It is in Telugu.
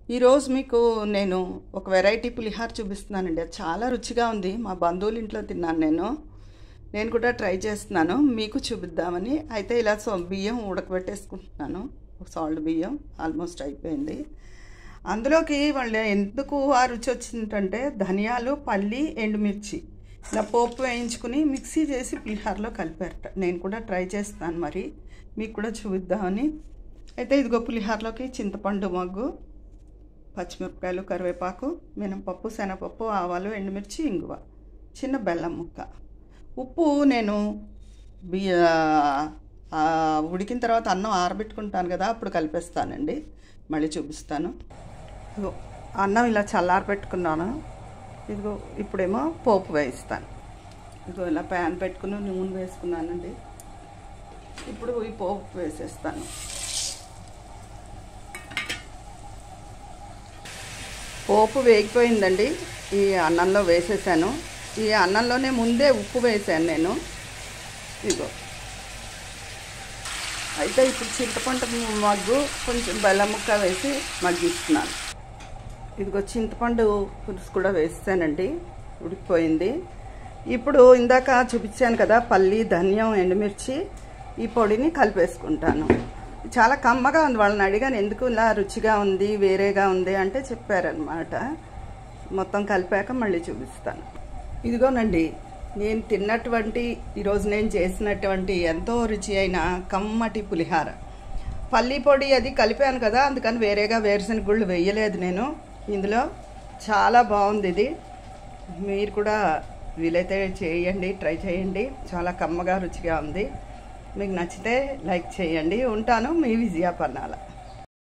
ఈరోజు మీకు నేను ఒక వెరైటీ పులిహార చూపిస్తున్నానండి అది చాలా రుచిగా ఉంది మా బంధువుల ఇంట్లో తిన్నాను నేను నేను కూడా ట్రై చేస్తున్నాను మీకు చూపిద్దామని అయితే ఇలా సో బియ్యం ఉడకబెట్టేసుకుంటున్నాను సాల్ట్ బియ్యం ఆల్మోస్ట్ అయిపోయింది అందులోకి వాళ్ళు ఎందుకు ఆ రుచి వచ్చిందంటే ధనియాలు పల్లి ఎండుమిర్చి ఇలా పోపు వేయించుకుని మిక్సీ చేసి పులిహారలో కలిపారట నేను కూడా ట్రై చేస్తాను మరి మీకు కూడా చూపిద్దామని అయితే ఇదిగో పులిహారలోకి చింతపండు మగ్గు పచ్చిమిరపకాయలు కరివేపాకు మినపప్పు శనగపప్పు ఆవాలు ఎండుమిర్చి ఇంగువ చిన్న బెల్లం ముక్క ఉప్పు నేను బియ్య ఆ, ఉడికిన తర్వాత అన్నం ఆరబెట్టుకుంటాను కదా అప్పుడు కలిపేస్తానండి మళ్ళీ చూపిస్తాను ఇదిగో అన్నం ఇలా చల్లారబెట్టుకున్నాను ఇదిగో ఇప్పుడేమో పోపు వేయిస్తాను ఇదిగో ఇలా ప్యాన్ పెట్టుకుని నూనె వేసుకున్నానండి ఇప్పుడు ఈ పోపు వేసేస్తాను పోపు వేగిపోయిందండి ఈ అన్నంలో వేసేసాను ఈ అన్నంలోనే ముందే ఉప్పు వేసాను నేను ఇదిగో అయితే ఇప్పుడు చింతపండు మగ్గు కొంచెం బెల్లం ముక్క వేసి మగ్గిస్తున్నాను ఇదిగో చింతపండు పులుసు కూడా వేస్తానండి ఉడికిపోయింది ఇప్పుడు ఇందాక చూపించాను కదా పల్లి ధనియం ఎండుమిర్చి ఈ పొడిని కలిపేసుకుంటాను చాలా కమ్మగా ఉంది వాళ్ళని అడిగాను ఎందుకు ఇలా రుచిగా ఉంది వేరేగా ఉంది అంటే చెప్పారనమాట మొత్తం కలిపాక మళ్ళీ చూపిస్తాను ఇదిగోనండి నేను తిన్నటువంటి ఈరోజు నేను చేసినటువంటి ఎంతో రుచి అయిన కమ్మటి పులిహార పల్లి పొడి అది కలిపాను కదా అందుకని వేరేగా వేరుశనగ గుళ్ళు వేయలేదు నేను ఇందులో చాలా బాగుంది ఇది మీరు కూడా వీలైతే చేయండి ట్రై చేయండి చాలా కమ్మగా రుచిగా ఉంది మీకు నచ్చితే లైక్ చేయండి ఉంటాను మీ విజయ పన్నాల